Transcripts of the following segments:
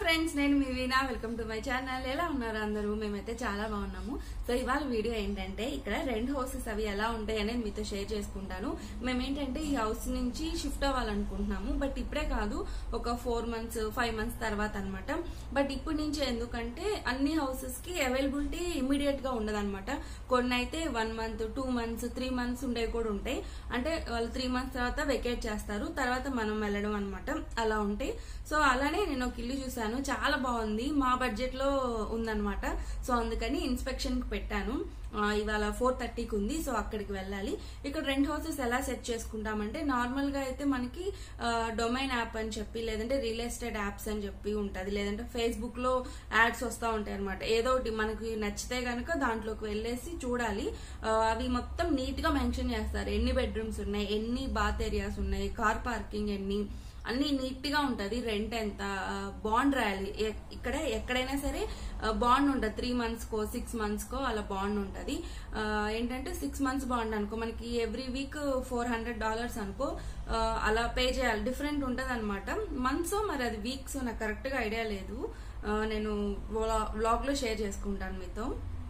friends నేను మీ Veena welcome to my channel ఎలా ఉన్నారు అందరూ మేమైతే చాలా బాగున్నాము సో ఇవాళ వీడియో ఏంటంటే ఇక్కడ రెండు హౌసెస్ అవి ఎలా ఉంటాయి అనేది మీతో షేర్ చేసుకుంటాను మేము ఏంటంటే ఈ హౌస్ నుంచి షిఫ్ట్ అవ్వాలనుకుంటున్నాము బట్ ఇప్పుడే కాదు ఒక ఫోర్ మంత్స్ ఫైవ్ మంత్స్ తర్వాత అన్నమాట బట్ ఇప్పటి నుంచి ఎందుకంటే అన్ని హౌసెస్ కి అవైలబిలిటీ ఇమీడియట్ గా ఉండదన్నమాట కొన్ని అయితే one month two months three months ఉండేవి కూడా ఉంటాయి అంటే వాళ్ళు త్రీ మంత్స్ తర్వాత వెకేట్ చేస్తారు తర్వాత మనం వెళ్ళడం అనమాట అలా ఉంటాయి సో అలానే నేను ఒక ఇల్లు చూసాను చాలా బాగుంది మా బడ్జెట్ లో ఉందన్నమాట సో అందుకని ఇన్స్పెక్షన్ కి పెట్టాను ఆ, ఇవాళ ఫోర్ థర్టీకి ఉంది సో అక్కడికి వెళ్ళాలి ఇక్కడ రెండు హౌసెస్ ఎలా సెట్ చేసుకుంటామంటే నార్మల్ గా అయితే మనకి డొమైన్ యాప్ అని చెప్పి లేదంటే రియల్ ఎస్టేట్ యాప్స్ అని చెప్పి ఉంటది లేదంటే ఫేస్బుక్ లో యాడ్స్ వస్తూ ఉంటాయి అనమాట ఏదో ఒకటి మనకి నచ్చితే గనక దాంట్లోకి వెళ్ళేసి చూడాలి ఆ, అవి మొత్తం నీట్ గా మెన్షన్ చేస్తారు ఎన్ని బెడ్రూమ్స్ ఉన్నాయి ఎన్ని బాత్ ఏరియాస్ ఉన్నాయి కార్ పార్కింగ్ ఎన్ని అన్ని నీట్ గా ఉంటది రెంట్ ఎంత బాండ్ రాయాలి ఎ- ఇక్కడ ఎక్కడైనా సరే బాండ్ ఉంటుంది త్రీ మంత్స్ కో సిక్స్ మంత్స్ కో అలా బాండ్ ఉంటది ఆ, ఏంటంటే సిక్స్ మంత్స్ బాండ్ అనుకో మనకి every week four hundred dollars అనుకో ఆ, అలా పే చేయాలి డిఫరెంట్ ఉంటది అనమాట మంత్స్ మరి అది వీక్స్ నాకు కరెక్ట్ గా ఐడియా లేదు ఆ, నేను వ్లాగ్ లో షేర్ చేసుకుంటాను మీతో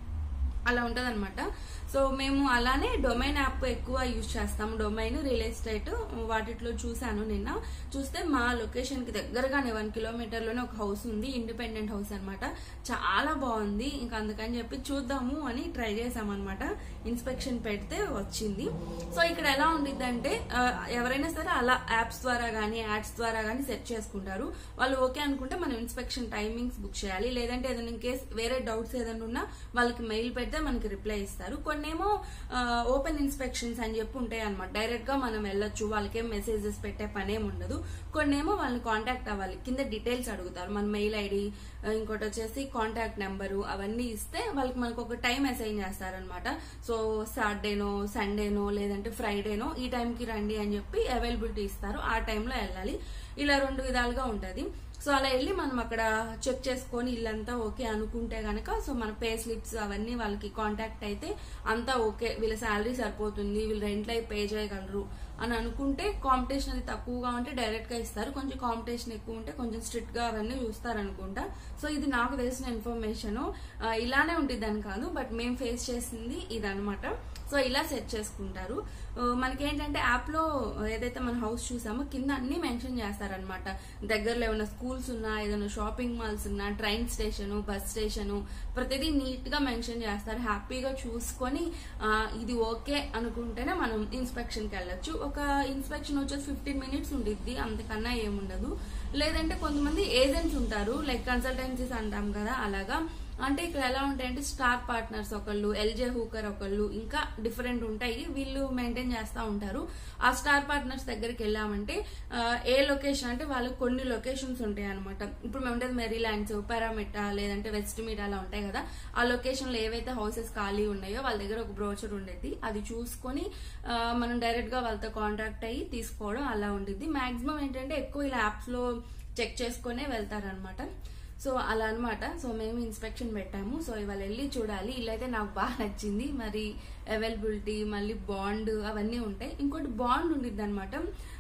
అలా ఉంటదన్నమాట సో మేము అలానే డొమైన్ యాప్ ఎక్కువ యూజ్ చేస్తాం డొమైన్ రియల్ ఎస్టేట్ వాటిలో చూసాను నిన్న చూస్తే మా లొకేషన్ కి దగ్గరగానే వన్ కిలోమీటర్ లోనే ఒక హౌస్ ఉంది ఇండిపెండెంట్ హౌస్ అన్నమాట చాలా బాగుంది ఇంకా అందుకని చెప్పి చూద్దాము అని ట్రై చేసాం అనమాట ఇన్స్పెక్షన్ పెడితే వచ్చింది సో ఇక్కడ ఎలా ఉండిద్ది అంటే ఎవరైనా సరే అలా యాప్స్ ద్వారా గానీ యాడ్స్ ద్వారా గానీ సెట్ చేసుకుంటారు వాళ్ళు ఓకే అనుకుంటే మనం ఇన్స్పెక్షన్ టైమింగ్స్ బుక్ చేయాలి లేదంటే ఏదైనా కేస్ వేరే డౌట్స్ ఏదైనా ఉన్నా వాళ్ళకి మెయిల్ పెడితే మనకి రిప్లై ఇస్తారు కొన్నేమో ఓపెన్ ఇన్స్పెక్షన్స్ అని చెప్పి ఉంటాయి అనమాట డైరెక్ట్ గా మనం వెళ్ళొచ్చు వాళ్ళకేం మెసేజెస్ పెట్టే పనేం ఉండదు కొన్నేమో వాళ్ళని కాంటాక్ట్ అవ్వాలి కింద డీటెయిల్స్ అడుగుతారు మన మెయిల్ ఐడి ఇంకోటి వచ్చేసి కాంటాక్ట్ నెంబరు అవన్నీ ఇస్తే వాళ్ళకి మనకు ఒక టైం అసైన్ చేస్తారనమాట సో సాటర్డేనో సండేనో లేదంటే ఫ్రైడేనో ఈ టైంకి రండి అని చెప్పి అవైలబిలిటీ ఇస్తారు ఆ టైంలో వెళ్ళాలి ఇలా రెండు విధాలుగా ఉంటది సో అలా వెళ్ళి మనం అక్కడ చెక్ చేసుకొని ఇల్లంతా ఓకే అనుకుంటే గనక సో మన పే స్లిప్స్ అవన్నీ వాళ్ళకి కాంటాక్ట్ అయితే అంతా ఓకే వీళ్ళ శాలరీ సరిపోతుంది వీళ్ళు రెంట్లో పే చేయగలరు అని అనుకుంటే కాంపిటీషన్ అది తక్కువగా ఉంటే డైరెక్ట్ గా ఇస్తారు కొంచెం కాంపిటీషన్ ఎక్కువ ఉంటే కొంచెం స్ట్రిక్ట్ గా అవన్నీ చూస్తారు అనుకుంటా సో ఇది నాకు తెలిసిన ఇన్ఫర్మేషన్ ఇలానే ఉంటుంది అని కాదు బట్ మేము ఫేస్ చేసింది ఇదనమాట సో ఇలా సెట్ చేసుకుంటారు ఆ, మనకేంటంటే యాప్ లో ఏదైతే మన హౌస్ చూసామో కింద అన్ని మెన్షన్ చేస్తారనమాట దగ్గరలో ఏమైనా స్కూల్స్ ఉన్నా ఏదైనా షాపింగ్ మాల్స్ ఉన్నా ట్రైన్ స్టేషన్ బస్ స్టేషన్ ప్రతిదీ నీట్ గా మెన్షన్ చేస్తారు హ్యాపీగా చూసుకొని ఆ, ఇది ఓకే అనుకుంటేనే మనం ఇన్స్పెక్షన్ కి వెళ్ళొచ్చు ఒక ఇన్స్పెక్షన్ వచ్చేసి ఫిఫ్టీన్ మినిట్స్ ఉండిద్ది అంతకన్నా ఏముండదు లేదంటే కొంతమంది ఏజెంట్స్ ఉంటారు లైక్ కన్సల్టెన్సీస్ అంటాం కదా అలాగా అంటే ఇక్కడ ఎలా ఉంటాయంటే స్టార్ పార్ట్నర్స్ ఒకళ్ళు ఎల్జే హూకర్ ఒకళ్ళు ఇంకా డిఫరెంట్ ఉంటాయి వీళ్ళు మెయింటైన్ చేస్తూ ఉంటారు ఆ స్టార్ పార్ట్నర్స్ దగ్గరికి వెళ్ళామంటే ఆ, ఏ లొకేషన్ అంటే వాళ్ళకి కొన్ని లొకేషన్స్ ఉంటాయి అనమాట ఇప్పుడు మేము ఉండేది మెరీలాండ్స్ పారామిటా లేదంటే వెస్ట్ మీట్ అలా ఉంటాయి కదా ఆ లొకేషన్ లో ఏవైతే హౌసెస్ ఖాళీ ఉన్నాయో వాళ్ళ దగ్గర ఒక బ్రోచర్ ఉండేది అది చూసుకొని ఆ, మనం డైరెక్ట్ గా వాళ్ళతో కాంటాక్ట్ అయ్యి తీసుకోవడం అలా ఉండిద్ది మాక్సిమం ఏంటంటే ఎక్కువ ఇలా యాప్స్ లో చెక్ చేసుకునే వెళ్తారనమాట సో అలా అన్నమాట సో మేము ఇన్స్పెక్షన్ పెట్టాము సో ఇవాళ వెళ్ళి చూడాలి ఇల్లు అయితే నాకు బాగా నచ్చింది మరి అవైలబిలిటీ మళ్ళీ బాండ్ అవన్నీ ఉంటాయి ఇంకోటి బాండ్ ఉండిద్ది అనమాట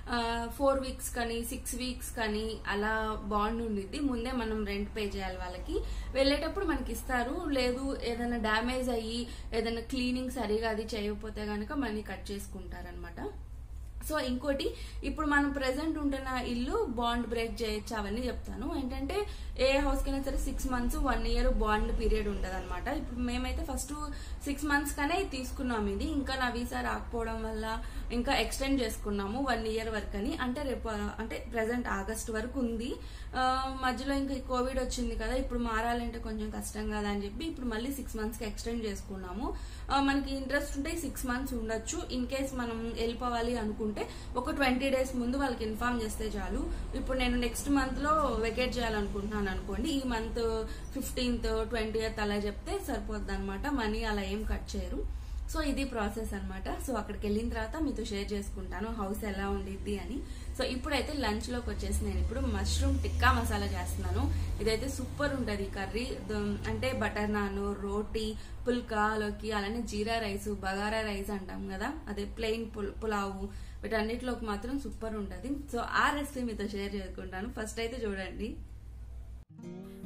ఫోర్ వీక్స్ కానీ సిక్స్ వీక్స్ కానీ అలా బాండ్ ఉండిద్ది ముందే మనం రెంట్ పే చేయాలి వాళ్ళకి వెళ్ళేటప్పుడు మనకి ఇస్తారు లేదు ఏదైనా డ్యామేజ్ అయ్యి ఏదైనా క్లీనింగ్ సరిగా అది చేయకపోతే గనక మనీ కట్ చేసుకుంటారనమాట సో ఇంకోటి ఇప్పుడు మనం ప్రెసెంట్ ఉంటున్న ఇల్లు బాండ్ బ్రేక్ చేయొచ్చు అవన్నీ చెప్తాను ఏంటంటే ఏ హౌస్ కైనా సరే six months one year bond period ఉంటది అనమాట ఇప్పుడు మేమైతే ఫస్ట్ సిక్స్ మంత్స్ కనే తీసుకున్నాం ఇది ఇంకా నా వీసా రాకపోవడం వల్ల ఇంకా ఎక్స్టెండ్ చేసుకున్నాము వన్ ఇయర్ వరకు అని అంటే రేపు అంటే ప్రెసెంట్ ఆగస్ట్ వరకు ఉంది ఆ, మధ్యలో ఇంకా కోవిడ్ వచ్చింది కదా ఇప్పుడు మారాలంటే కొంచెం కష్టం కదా అని చెప్పి ఇప్పుడు మళ్ళీ సిక్స్ మంత్స్ కి ఎక్స్టెండ్ చేసుకున్నాము ఆ, మనకి ఇంట్రెస్ట్ ఉంటే సిక్స్ మంత్స్ ఉండొచ్చు ఇన్ కేస్ మనం వెళ్ళిపోవాలి అనుకుంటే ఒక ట్వంటీ డేస్ ముందు వాళ్ళకి ఇన్ఫార్మ్ చేస్తే చాలు ఇప్పుడు నేను నెక్స్ట్ మంత్ లో వెకేట్ చేయాలనుకుంటున్నాను అనుకోండి ఈ మంత్ ఫిఫ్టీన్త్ ట్వంటీ అలా చెప్తే సరిపోద్ది అనమాట మనీ అలా ఏం కట్ చేయరు సో ఇది ప్రాసెస్ అన్నమాట సో అక్కడికి వెళ్ళిన తర్వాత మీతో షేర్ చేసుకుంటాను హౌస్ ఎలా ఉండిద్ది అని సో ఇప్పుడైతే లంచ్ లోకి వచ్చేసి నేను ఇప్పుడు మష్రూమ్ టిక్కా మసాలా చేస్తున్నాను ఇదైతే సూపర్ ఉంటది కర్రీ ద- అంటే బటర్ నాన్ రోటీ పుల్కాలోకి అలానే జీరా రైస్ బగారా రైస్ అంటాం కదా అదే ప్లెయిన్ పులావు వీటన్నిటిలోకి మాత్రం సూపర్ ఉంటది సో ఆ రెసిపీ మీతో షేర్ చేసుకుంటాను ఫస్ట్ అయితే చూడండి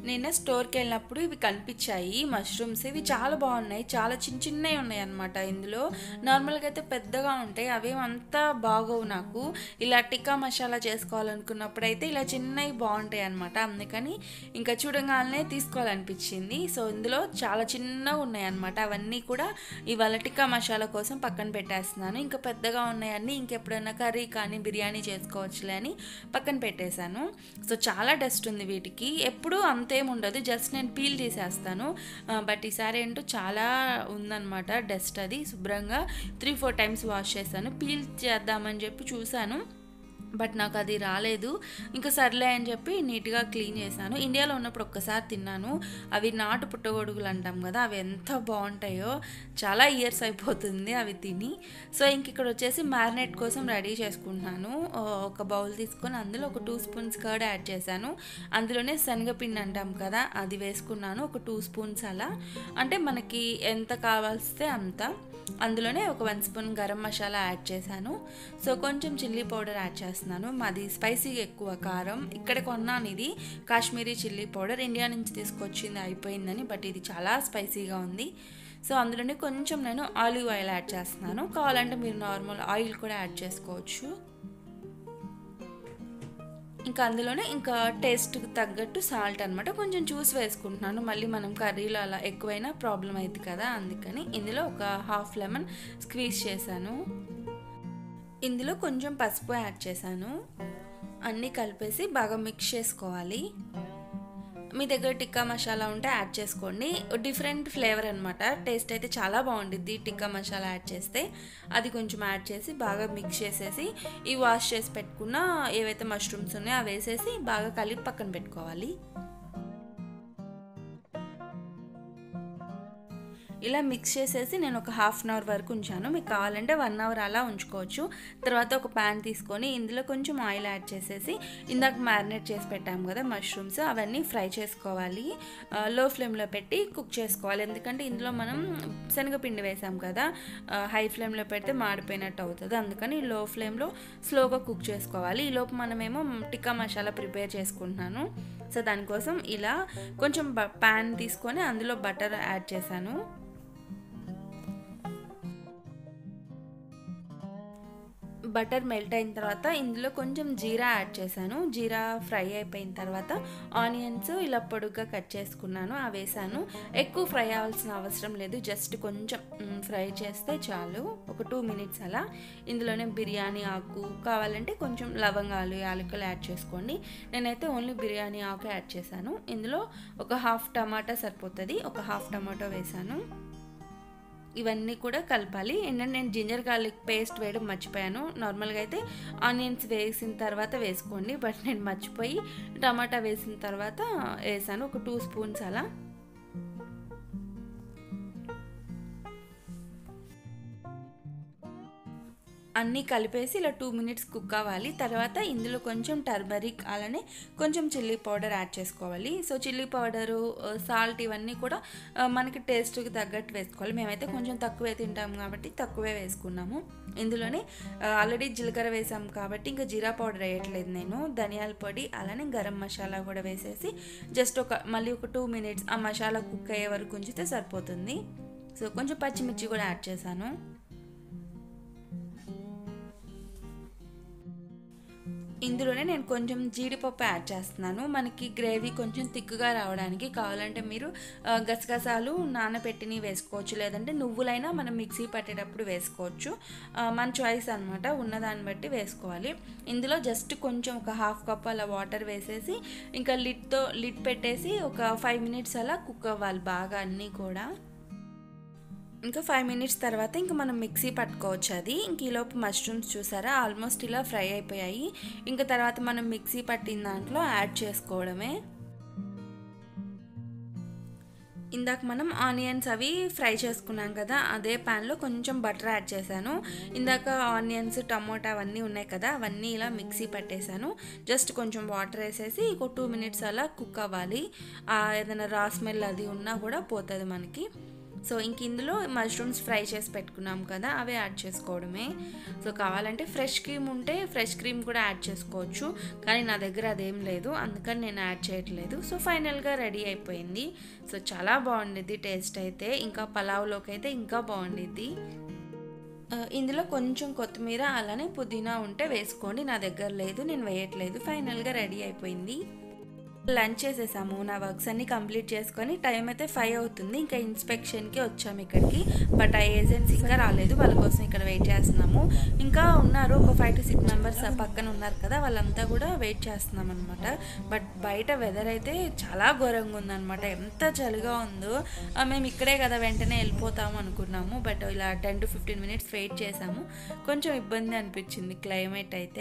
నిన్న స్టోర్కి వెళ్ళినప్పుడు ఇవి కనిపించాయి మష్రూమ్స్ ఇవి చాలా బాగున్నాయి చాలా చిన్న చిన్నవి ఉన్నాయి అనమాట ఇందులో నార్మల్గా అయితే పెద్దగా ఉంటాయి అవేం అంతా బాగోవు నాకు ఇలా టిక్కా మసాలా చేసుకోవాలనుకున్నప్పుడు అయితే ఇలా చిన్నవి బాగుంటాయి అనమాట అందుకని ఇంకా చూడగానే తీసుకోవాలనిపించింది సో ఇందులో చాలా చిన్నగా ఉన్నాయి అనమాట అవన్నీ కూడా ఇవాళ టిక్కా మసాలా కోసం పక్కన పెట్టేస్తున్నాను ఇంకా పెద్దగా ఉన్నాయన్నీ ఇంకెప్పుడైనా కర్రీ కానీ బిర్యానీ చేసుకోవచ్చులే అని పక్కన పెట్టేశాను సో చాలా డస్ట్ ఉంది వీటికి ఎప్పుడూ అంతేం ఉండదు జస్ట్ నేను పీల్ చేసేస్తాను బట్ ఈసారి ఏంటో చాలా ఉందన్నమాట డస్ట్ అది శుభ్రంగా త్రీ ఫోర్ టైమ్స్ వాష్ చేశాను పీల్ చేద్దామని చెప్పి చూశాను బట్ నాకు అది రాలేదు ఇంకా సర్లే అని చెప్పి నీట్గా క్లీన్ చేశాను ఇండియాలో ఉన్నప్పుడు ఒక్కసారి తిన్నాను అవి నాటు పుట్టగొడుగులు అంటాం కదా అవి ఎంత బాగుంటాయో చాలా ఇయర్స్ అయిపోతుంది అవి తిని సో ఇంక ఇక్కడ వచ్చేసి మ్యారినేట్ కోసం రెడీ చేసుకుంటున్నాను ఒక బౌల్ తీసుకొని అందులో ఒక టూ స్పూన్స్ కర్డ్ యాడ్ చేశాను అందులోనే శనగపిండి అంటాం కదా అది వేసుకున్నాను ఒక టూ స్పూన్స్ అలా అంటే మనకి ఎంత కావాల్స్తే అంత అందులోనే ఒక one spoon garam masala add చేశాను సో కొంచెం చిల్లీ పౌడర్ యాడ్ చేస్తున్నాను మాది స్పైసీ ఎక్కువ కారం ఇక్కడ కొన్నాను ఇది కాశ్మీరీ చిల్లీ పౌడర్ ఇండియా నుంచి తీసుకొచ్చింది అయిపోయిందని బట్ ఇది చాలా స్పైసీగా ఉంది సో అందులోనే కొంచెం నేను ఆలివ్ ఆయిల్ యాడ్ చేస్తున్నాను కావాలంటే మీరు నార్మల్ ఆయిల్ కూడా యాడ్ చేసుకోవచ్చు ఇంకా అందులోనే ఇంకా టేస్ట్కి తగ్గట్టు సాల్ట్ అనమాట కొంచెం చూసి వేసుకుంటున్నాను మళ్ళీ మనం కర్రీలో అలా ఎక్కువైనా ప్రాబ్లం అయింది కదా అందుకని ఇందులో ఒక హాఫ్ లెమన్ స్క్వీజ్ చేశాను ఇందులో కొంచెం పసుపు యాడ్ చేశాను అన్నీ కలిపేసి బాగా మిక్స్ చేసుకోవాలి మీ దగ్గర టిక్కా మసాలా ఉంటే యాడ్ చేసుకోండి డిఫరెంట్ ఫ్లేవర్ అనమాట టేస్ట్ అయితే చాలా బాగుంటుంది టిక్కా మసాలా యాడ్ చేస్తే అది కొంచెం యాడ్ చేసి బాగా మిక్స్ చేసేసి ఈ వాష్ చేసి పెట్టుకున్న ఏవైతే మష్రూమ్స్ ఉన్నాయో అవి వేసేసి బాగా కలిపి పక్కన పెట్టుకోవాలి ఇలా మిక్స్ చేసేసి నేను ఒక హాఫ్ అన్ అవర్ వరకు ఉంచాను మీకు కావాలంటే వన్ అవర్ అలా ఉంచుకోవచ్చు తర్వాత ఒక ప్యాన్ తీసుకొని ఇందులో కొంచెం ఆయిల్ యాడ్ చేసేసి ఇందాక మ్యారినేట్ చేసి పెట్టాము కదా మష్రూమ్స్ అవన్నీ ఫ్రై చేసుకోవాలి లో ఫ్లేమ్లో పెట్టి కుక్ చేసుకోవాలి ఎందుకంటే ఇందులో మనం శనగపిండి వేసాం కదా హై ఫ్లేమ్లో పెడితే మాడిపోయినట్టు అవుతుంది అందుకని లో ఫ్లేమ్లో స్లోగా కుక్ చేసుకోవాలి ఈ లోపు మనమేమో టిక్కా మసాలా ప్రిపేర్ చేసుకుంటున్నాను సో దానికోసం ఇలా కొంచెం ప్యాన్ తీసుకొని అందులో బటర్ యాడ్ చేశాను బటర్ మెల్ట్ అయిన తర్వాత ఇందులో కొంచెం జీరా యాడ్ చేశాను జీరా ఫ్రై అయిపోయిన తర్వాత ఆనియన్స్ ఇలా పొడుగ్గా కట్ చేసుకున్నాను అవి వేసాను ఎక్కువ ఫ్రై అవ్వాల్సిన అవసరం లేదు జస్ట్ కొంచెం ఫ్రై చేస్తే చాలు ఒక టూ మినిట్స్ అలా ఇందులోనే బిర్యానీ ఆకు కావాలంటే కొంచెం లవంగాలు యాలకులు యాడ్ చేసుకోండి నేనైతే ఓన్లీ బిర్యానీ ఆకు యాడ్ చేశాను ఇందులో ఒక హాఫ్ టమాటా సరిపోతుంది ఒక హాఫ్ టమాటో వేసాను ఇవన్నీ కూడా కలపాలి ఏంటంటే నేను జింజర్ గార్లిక్ పేస్ట్ వేయడం మర్చిపోయాను నార్మల్గా అయితే ఆనియన్స్ వేసిన తర్వాత వేసుకోండి బట్ నేను మర్చిపోయి టమాటా వేసిన తర్వాత వేసాను ఒక టూ స్పూన్స్ అలా అన్నీ కలిపేసి ఇలా టూ మినిట్స్ కుక్ అవ్వాలి తర్వాత ఇందులో కొంచెం టర్మరిక్ అలానే కొంచెం చిల్లీ పౌడర్ యాడ్ చేసుకోవాలి సో చిల్లీ పౌడరు సాల్ట్ ఇవన్నీ కూడా మనకి టేస్ట్కి తగ్గట్టు వేసుకోవాలి మేమైతే కొంచెం తక్కువే తింటాం కాబట్టి తక్కువే వేసుకున్నాము ఇందులోనే ఆల్రెడీ జీలకర్ర వేసాం కాబట్టి ఇంకా జీరా పౌడర్ వేయట్లేదు నేను ధనియాల పొడి అలానే గరం మసాలా కూడా వేసేసి జస్ట్ ఒక మళ్ళీ ఒక టూ మినిట్స్ ఆ మసాలా కుక్ అయ్యే వరకు ఉంచితే సరిపోతుంది సో కొంచెం పచ్చిమిర్చి కూడా యాడ్ చేశాను ఇందులోనే నేను కొంచెం జీడిపప్పు యాడ్ చేస్తున్నాను మనకి గ్రేవీ కొంచెం తిక్కుగా రావడానికి కావాలంటే మీరు గసగసాలు నానబెట్టిని వేసుకోవచ్చు లేదంటే నువ్వులైనా మనం మిక్సీ పట్టేటప్పుడు వేసుకోవచ్చు మన చాయిస్ అనమాట ఉన్నదాన్ని బట్టి వేసుకోవాలి ఇందులో జస్ట్ కొంచెం ఒక హాఫ్ కప్ అలా వాటర్ వేసేసి ఇంకా లిడ్తో లిడ్ పెట్టేసి ఒక ఫైవ్ మినిట్స్ అలా కుక్ అవ్వాలి బాగా అన్నీ కూడా ఇంకా ఫైవ్ మినిట్స్ తర్వాత ఇంకా మనం మిక్సీ పట్టుకోవచ్చు అది ఇంక ఈలోపు మష్రూమ్స్ చూసారా ఆల్మోస్ట్ ఇలా ఫ్రై అయిపోయాయి ఇంకా తర్వాత మనం మిక్సీ పట్టిన దాంట్లో యాడ్ చేసుకోవడమే ఇందాక మనం ఆనియన్స్ అవి ఫ్రై చేసుకున్నాం కదా అదే ప్యాన్లో కొంచెం బటర్ యాడ్ చేశాను ఇందాక ఆనియన్స్ టమోటా అవన్నీ ఉన్నాయి కదా అవన్నీ ఇలా మిక్సీ పట్టేశాను జస్ట్ కొంచెం వాటర్ వేసేసి ఒక టూ మినిట్స్ అలా కుక్ అవ్వాలి ఏదైనా రా స్మెల్ అది ఉన్నా కూడా పోతుంది మనకి సో ఇంక ఇందులో మష్రూమ్స్ ఫ్రై చేసి పెట్టుకున్నాం కదా అవి యాడ్ చేసుకోవడమే సో కావాలంటే ఫ్రెష్ క్రీమ్ ఉంటే ఫ్రెష్ క్రీమ్ కూడా యాడ్ చేసుకోవచ్చు కానీ నా దగ్గర అదేం లేదు అందుకని నేను యాడ్ చేయట్లేదు సో ఫైనల్గా రెడీ అయిపోయింది సో చాలా బాగుండిద్ది టేస్ట్ అయితే ఇంకా పలావ్లోకి అయితే ఇంకా బాగుండిద్ది ఆ, ఇందులో కొంచెం కొత్తిమీర అలానే పుదీనా ఉంటే వేసుకోండి నా దగ్గర లేదు నేను వేయట్లేదు ఫైనల్గా రెడీ అయిపోయింది లంచ్ చేసేసాము నా వర్క్స్ అన్ని కంప్లీట్ చేసుకొని టైం అయితే ఫైవ్ అవుతుంది ఇంకా ఇన్స్పెక్షన్కి వచ్చాము ఇక్కడికి బట్ ఆ ఏజెంట్స్ ఇంకా రాలేదు వాళ్ళ కోసం ఇక్కడ వెయిట్ చేస్తున్నాము ఇంకా ఉన్నారు ఒక ఫైవ్ టు సిక్స్ మెంబర్స్ పక్కన ఉన్నారు కదా వాళ్ళంతా కూడా వెయిట్ చేస్తున్నాం అనమాట బట్ బయట వెదర్ అయితే చాలా ఘోరంగా ఉందన్నమాట ఎంత చలిగా ఉందో ఆ, మేము ఇక్కడే కదా వెంటనే వెళ్ళిపోతాము అనుకున్నాము బట్ ఇలా ten to fifteen minutes wait చేసాము కొంచెం ఇబ్బంది అనిపించింది క్లైమేట్ అయితే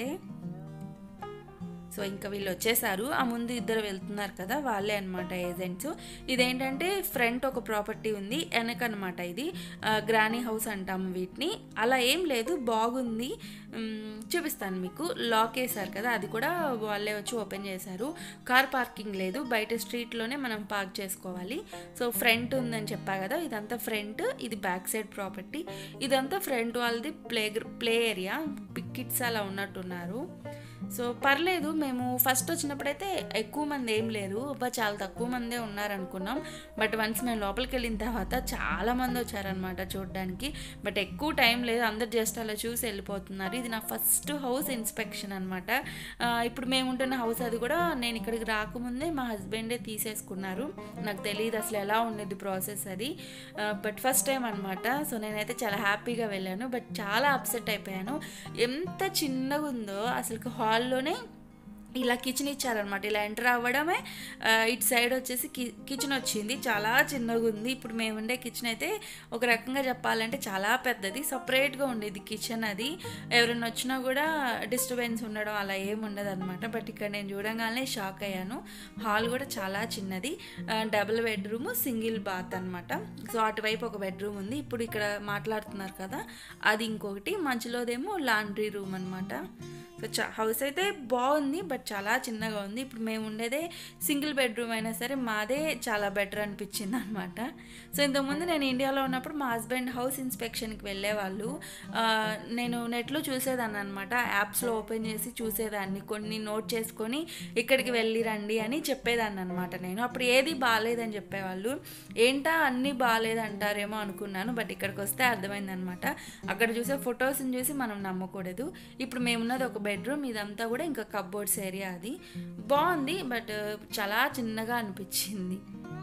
సో ఇంకా వీళ్ళు వచ్చేసారు ఆ ముందు ఇద్దరు వెళ్తున్నారు కదా వాళ్ళే అనమాట ఏజెంట్స్ ఇదేంటంటే ఫ్రంట్ ఒక ప్రాపర్టీ ఉంది వెనక అనమాట ఇది ఆ, గ్రానీ హౌస్ అంటాము వీటిని అలా ఏం లేదు బాగుంది మ్, చూపిస్తాను మీకు లాక్ వేశారు కదా అది కూడా వాళ్ళే వచ్చి ఓపెన్ చేశారు కార్ పార్కింగ్ లేదు బయట స్ట్రీట్లోనే మనం పార్క్ చేసుకోవాలి సో ఫ్రంట్ ఉందని చెప్పా కదా ఇదంతా ఫ్రంట్ ఇది బ్యాక్ సైడ్ ప్రాపర్టీ ఇదంతా ఫ్రంట్ వాళ్ళది ప్లే ప్లే ఏరియా కిడ్స్ అలా ఉన్నట్టున్నారు సో పర్లేదు మేము ఫస్ట్ వచ్చినప్పుడైతే ఎక్కువ మంది ఏం లేరు అబ్బా చాలా తక్కువ మందే ఉన్నారనుకున్నాం బట్ వన్స్ మేము లోపలికి వెళ్ళిన తర్వాత చాలా మంది వచ్చారనమాట చూడడానికి బట్ ఎక్కువ టైం లేదు అందరు జస్ట్ అలా చూసి వెళ్ళిపోతున్నారు ఇది నా ఫస్ట్ హౌస్ ఇన్స్పెక్షన్ అనమాట ఇప్పుడు మేము ఉంటున్న హౌస్ అది కూడా నేను ఇక్కడికి రాకముందే మా హస్బెండే తీసేసుకున్నారు నాకు తెలియదు అసలు ఎలా ఉండేది ప్రాసెస్ అది బట్ ఫస్ట్ టైం అనమాట సో నేనైతే చాలా హ్యాపీగా వెళ్ళాను బట్ చాలా అప్సెట్ అయిపోయాను ఎంత చిన్నగా ఉందో అసలు హాల్లోనే ఇలా కిచెన్ ఇచ్చారనమాట ఇలా ఎంటర్ అవ్వడమే ఆ, ఇటు సైడ్ వచ్చేసి కి కిచెన్ వచ్చింది చాలా చిన్నగా ఉంది ఇప్పుడు మేము ఉండే కిచెన్ అయితే ఒక రకంగా చెప్పాలంటే చాలా పెద్దది సపరేట్గా ఉండేది కిచెన్ అది ఎవరైనా వచ్చినా కూడా డిస్టర్బెన్స్ ఉండడం అలా ఏం ఉండదు అనమాట బట్ ఇక్కడ నేను చూడగానే షాక్ అయ్యాను హాల్ కూడా చాలా చిన్నది డబుల్ బెడ్రూమ్ సింగిల్ బాత్ అనమాట సో అటువైపు ఒక బెడ్రూమ్ ఉంది ఇప్పుడు ఇక్కడ మాట్లాడుతున్నారు కదా అది ఇంకొకటి మధ్యలోదేమో లాండ్రీ రూమ్ అనమాట సో చా హౌస్ అయితే బాగుంది బట్ చాలా చిన్నగా ఉంది ఇప్పుడు మేము ఉండేదే సింగిల్ బెడ్రూమ్ అయినా సరే మాదే చాలా బెటర్ అనిపించింది అనమాట సో ఇంతకుముందు నేను ఇండియాలో ఉన్నప్పుడు మా హస్బెండ్ హౌస్ ఇన్స్పెక్షన్కి వెళ్ళేవాళ్ళు ఆ, నేను నెట్లో చూసేదాన్ని అనమాట యాప్స్లో ఓపెన్ చేసి చూసేదాన్ని కొన్ని నోట్ చేసుకొని ఇక్కడికి వెళ్ళి రండి అని చెప్పేదాన్ని అనమాట నేను అప్పుడు ఏది బాగాలేదని చెప్పేవాళ్ళు ఏంటా అన్నీ బాగాలేదంటారేమో అనుకున్నాను బట్ ఇక్కడికి వస్తే అర్థమైందనమాట అక్కడ చూసే ఫొటోస్ని చూసి మనం నమ్మకూడదు ఇప్పుడు మేమున్నది ఒక బెడ్రూమ్ ఇదంతా కూడా ఇంకా కబ్బోర్డ్స్ ఏరియా అది బాగుంది బట్ చాలా చిన్నగా అనిపించింది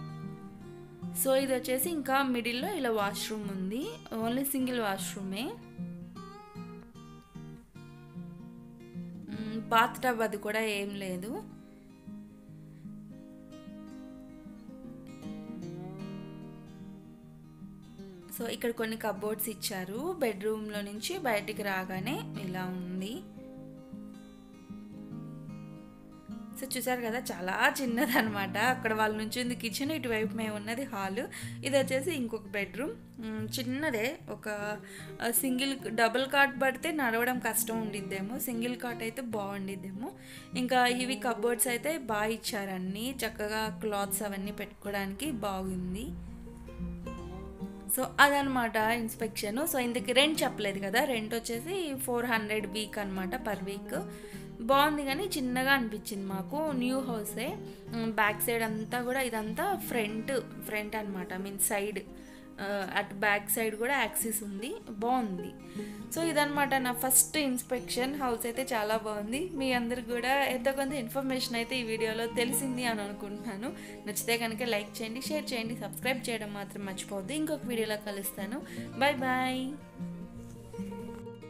సో ఇది వచ్చేసి ఇంకా మిడిల్లో ఇలా వాష్రూమ్ ఉంది ఓన్లీ సింగిల్ వాష్రూమే బాత్ టబ్ అది కూడా ఏం లేదు సో ఇక్కడ కొన్ని కబోర్డ్స్ ఇచ్చారు బెడ్రూమ్లో నుంచి బయటికి రాగానే ఇలా ఉంది సో చూసారు కదా చాలా చిన్నదనమాట అక్కడ వాళ్ళ నుంచి ఉంది కిచెన్ ఇటువైపు మేము ఉన్నది హాల్ ఇది వచ్చేసి ఇంకొక బెడ్రూమ్ మ్, చిన్నదే ఒక సింగిల్ డబుల్ కాట్ పడితే నడవడం కష్టం ఉండిద్దేమో సింగిల్ కాట్ అయితే బాగుండిద్దేమో ఇంకా ఇవి కబోర్డ్స్ అయితే బాగా ఇచ్చారన్నీ చక్కగా క్లాత్స్ అవన్నీ పెట్టుకోవడానికి బాగుంది సో అదనమాట ఇన్స్పెక్షన్ సో ఇందుకు రెంట్ చెప్పలేదు కదా రెంట్ వచ్చేసి ఫోర్ హండ్రెడ్ వీక్ అనమాట పర్ వీక్ బాగుంది కానీ చిన్నగా అనిపించింది మాకు న్యూ హౌసే బ్యాక్ సైడ్ అంతా కూడా ఇదంతా ఫ్రంట్ ఫ్రంట్ అనమాట మీన్ సైడ్ అటు బ్యాక్ సైడ్ కూడా యాక్సిస్ ఉంది బాగుంది సో ఇదనమాట నా ఫస్ట్ ఇన్స్పెక్షన్ హౌస్ అయితే చాలా బాగుంది మీ అందరికి కూడా ఎంతో కొంత ఇన్ఫర్మేషన్ అయితే ఈ వీడియోలో తెలిసింది అని అనుకుంటున్నాను నచ్చితే కనుక లైక్ చేయండి షేర్ చేయండి సబ్స్క్రైబ్ చేయడం మాత్రం మర్చిపోవద్దు ఇంకొక వీడియోలో కలుస్తాను బాయ్ బాయ్